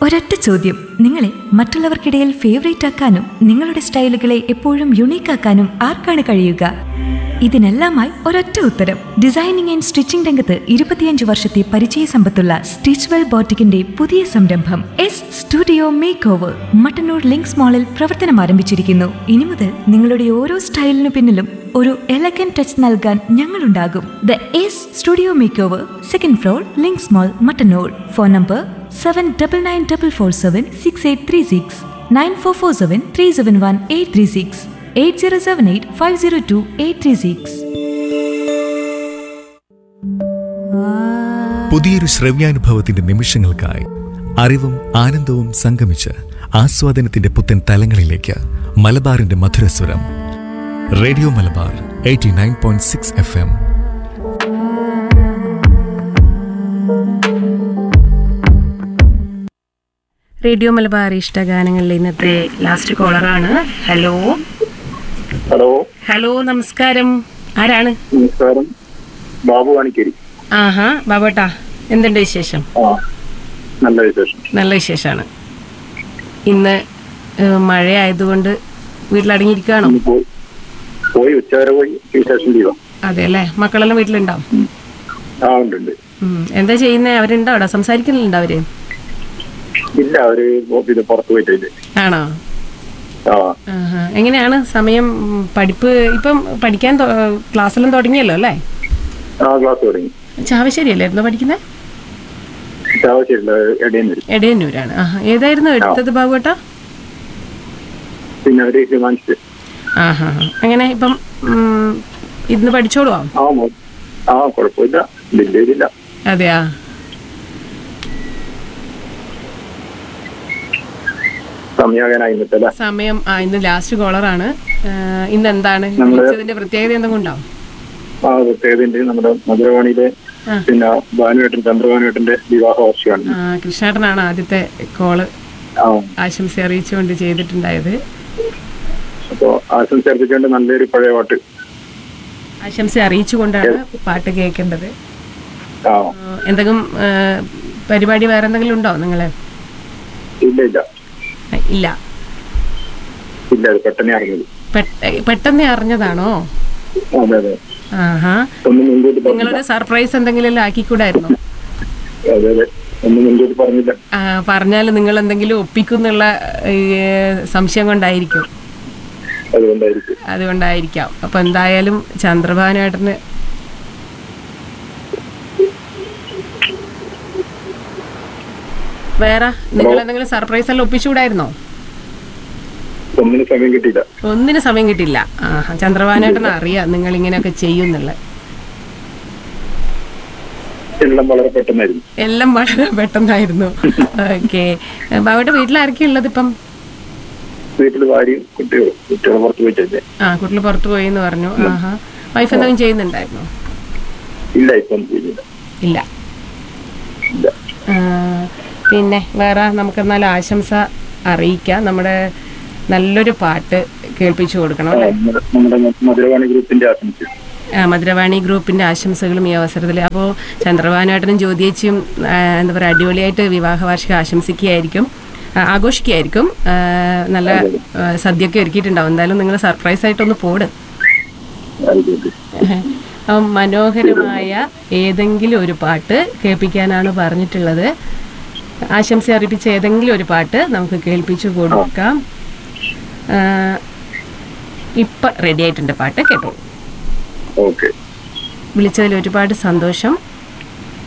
ഒരൊറ്റ ചോദ്യം നിങ്ങളെ മറ്റുള്ളവർക്കിടയിൽ ഫേവറേറ്റ് ആക്കാനും നിങ്ങളുടെ സ്റ്റൈലുകളെ എപ്പോഴും യുണീക്ക് ആക്കാനും ആർക്കാണ് കഴിയുക ഇതിനെല്ലാമായി ഒരൊറ്റ ഉത്തരം ഡിസൈനിങ് ആൻഡ് സ്റ്റിച്ചിംഗ് രംഗത്ത് ഇരുപത്തിയഞ്ച് വർഷത്തെ പരിചയ സമ്പത്തുള്ള സ്റ്റിച്ച്വെൽ ബോട്ടിക്കിന്റെ പുതിയ സംരംഭം S studio make over Mattannur links മാളിൽ പ്രവർത്തനം ആരംഭിച്ചിരിക്കുന്നു ഇനി മുതൽ നിങ്ങളുടെ ഓരോ സ്റ്റൈലിനു പിന്നിലും ഒരു എലഗൻ ടച്ച് നൽകാൻ ഞങ്ങളുണ്ടാകും the S studio make over second floor links mall Mattannur phone number seven double nine double four seven six eight three six nine four four seven three seven one eight three six eight zero seven eight five zero two eight three six പുതിയൊരു ശ്രവ്യാനുഭവത്തിന്റെ നിമിഷങ്ങൾക്കായി അറിവും ആനന്ദവും സംഗമിച്ച് ആസ്വാദനത്തിന്റെ പുത്തൻ തലങ്ങളിലേക്ക് മലബാറിന്റെ മധുരസ്വരം radio Malabar eighty nine point six F M radio Malabar ഇഷ്ടഗാനങ്ങളിലെ ഇന്നത്തെ ലാസ്റ്റ് കോളറാണ് ഹലോ ഹലോ ഹലോ നമസ്കാരം ആരാണ് നമസ്കാരം ബാബു വാണിക്കേരി ആഹാ ബാബോട്ടാ എന്തുണ്ട് വിശേഷം ആ നല്ല വിശേഷം നല്ല വിശേഷമാണ് ഇന്ന് ഏഹ്, മഴയായതുകൊണ്ട് വീട്ടിലടങ്ങിയിരിക്കുകയാണോ ഇന്ന് പോയി പോയി ഉച്ചവരെ പോയി വിശേഷം ലീവാ അതെ അല്ലേ മക്കളെല്ലാം വീട്ടിലുണ്ടാവും ആ ഉണ്ട് ഉണ്ട് ഉം. എന്താ ചെയ്യുന്നത് അവരുണ്ടോ അവിടെ സംസാരിക്കുന്നുണ്ടോ അവര് ഇല്ല അവര് ഇത് പുറത്ത് പോയിട്ടില്ല ആണോ ആ ആഹാ. എങ്ങനെയാണ് സമയം ഉം, പഠിപ്പ് ഇപ്പം പഠിക്കാൻ തൊ- ക്ലാസ്സെല്ലാം തുടങ്ങിയല്ലോ അല്ലേ ആ ക്ലാസ് തുടങ്ങി ചാവശ്ശേരി അല്ലായിരുന്നോ പഠിക്കുന്നത് ചാവശ്ശേരില്ല ഇടയിൽ വരും എടയന്നൂരാണ് ആഹാ ഏതായിരുന്നു എടുത്തത് ബാബുവേട്ടാ പിന്നെ അവര് ഹിമാൻസ് ആഹാ അങ്ങനെ ഇപ്പം ഉം, ഇന്ന് പഠിച്ചോളുവോ ആ മോ- ആ കുഴപ്പമില്ല വലിയതില്ല അതെയാ സമയാകാനായി ഇന്നത്തെ അല്ലേ സമയം ആ ഇന്ന് ലാസ്റ്റ് കോളറാണ് ഇന്ന് എന്താണ് നമ്മള് വിളിച്ചതിന്റെ പ്രത്യേകത എന്തെങ്കിലും ഉണ്ടാവും ആ പ്രത്യേകതയുണ്ട് നമ്മുടെ മധുരവാണിയിലെ ആ. പിന്നെ ഭാനുവേട്ടൻ ചന്ദ്രഭാനുവേട്ടന്റെ വിവാഹ വാർഷികമാണ് ആ, കൃഷ്ണേട്ടനാണ് ആദ്യത്തെ കോള് ആ ആശംസ അറിയിച്ചുകൊണ്ട് ചെയ്തിട്ടുണ്ടായത് അപ്പൊ ആശംസ അർപ്പിച്ചുകൊണ്ട് നല്ലൊരു പഴയ പാട്ട് ആശംസ അറിയിച്ചുകൊണ്ടാണ് പാട്ട് കേൾക്കേണ്ടത് ആ ആ, എന്തെങ്കിലും ആ, പരിപാടി വേറെ എന്തെങ്കിലും ഉണ്ടോ നിങ്ങളെ ഇല്ല ഇല്ല ഇല്ല ഇല്ല അത് പെട്ടെന്ന് അറിഞ്ഞത് പെട്ട- പെട്ടെന്ന് അറിഞ്ഞതാണോ അതെ അതെ ആഹാ ഒന്നും മുൻകൂട്ടി പറഞ്ഞില്ല നിങ്ങളൊരു സർപ്രൈസ് എന്തെങ്കിലും ആക്കിക്കൂടായിരുന്നോ അതെ അതെ ഒന്നും മുൻകൂട്ടി പറഞ്ഞില്ല ആ, പറഞ്ഞാൽ നിങ്ങൾ എന്തെങ്കിലും ഒപ്പിക്കുന്നുള്ള ഏ, സംശയം കൊണ്ടായിരിക്കും അതുകൊണ്ടായിരിക്കും അതുകൊണ്ടായിരിക്കാം അപ്പൊ എന്തായാലും ചന്ദ്രഭാനുവേട്ടന് വേറെ നിങ്ങൾ എന്തെങ്കിലും സർപ്രൈസ് എല്ലാം ഒപ്പിച്ചുകൂടായിരുന്നോ ഒന്നിനും സമയം കിട്ടിയില്ല ഒന്നിനും സമയം കിട്ടില്ല ആഹാ ചന്ദ്രഭാനുവേട്ടന് അറിയാം നിങ്ങൾ ഇങ്ങനെയൊക്കെ ചെയ്യുന്നുള്ള എല്ലാം വളരെ പെട്ടെന്നായിരുന്നു എല്ലാം വളരെ പെട്ടെന്നായിരുന്നു ഓക്കെ ബാബയുടെ വീട്ടിൽ ആരൊക്കെയാ ഉള്ളത് ഇപ്പം വീട്ടിൽ ഭാര്യയും കുട്ടികളും കുട്ടികൾ പുറത്ത് പോയിട്ടല്ലേ ആ കുട്ടികൾ പുറത്തു പോയി എന്ന് പറഞ്ഞു ആഹാ വൈഫ് എന്തെങ്കിലും ചെയ്യുന്നുണ്ടായിരുന്നോ ഇല്ല ഇപ്പം ചെയ്യുന്നില്ല ഇല്ല ഇല്ല ആ, പിന്നെ വേറെ നമുക്കെന്നാൽ ആശംസ അറിയിക്കാം നമ്മുടെ നല്ലൊരു പാട്ട് കേൾപ്പിച്ചു കൊടുക്കണം അല്ലേ നമ്മുടെ നമ്മുടെ മധുരവാണി ഗ്രൂപ്പിന്റെ ആശംസ ആ, മധുരവാണി ഗ്രൂപ്പിന്റെ ആശംസകളും ഈ അവസരത്തിൽ അപ്പോൾ ചന്ദ്രഭാനുവേട്ടനും ജ്യോതിയച്ചിയും ആ, എന്താ പറയുക അടിപൊളിയായിട്ട് വിവാഹ വാർഷികം ആശംസിക്കുകയായിരിക്കും ആ, ആഘോഷിക്കുകയായിരിക്കും ആ, നല്ല ആ, സദ്യയൊക്കെ ഒരുക്കിയിട്ടുണ്ടാവും എന്തായാലും നിങ്ങൾ സർപ്രൈസ് ആയിട്ടൊന്ന് പോട് ആയിക്കോട്ടെ അപ്പം മനോഹരമായ ഏതെങ്കിലും ഒരു പാട്ട് കേൾപ്പിക്കാനാണ് പറഞ്ഞിട്ടുള്ളത് ആശംസ അറിയിപ്പിച്ച ഏതെങ്കിലും ഒരു പാട്ട് നമുക്ക് കേൾപ്പിച്ചു കൊടുക്കാം ആ, ഇപ്പം റെഡി ആയിട്ടുണ്ട് പാട്ട് കേട്ടോളൂ ഓക്കെ വിളിച്ചതിൽ ഒരുപാട് സന്തോഷം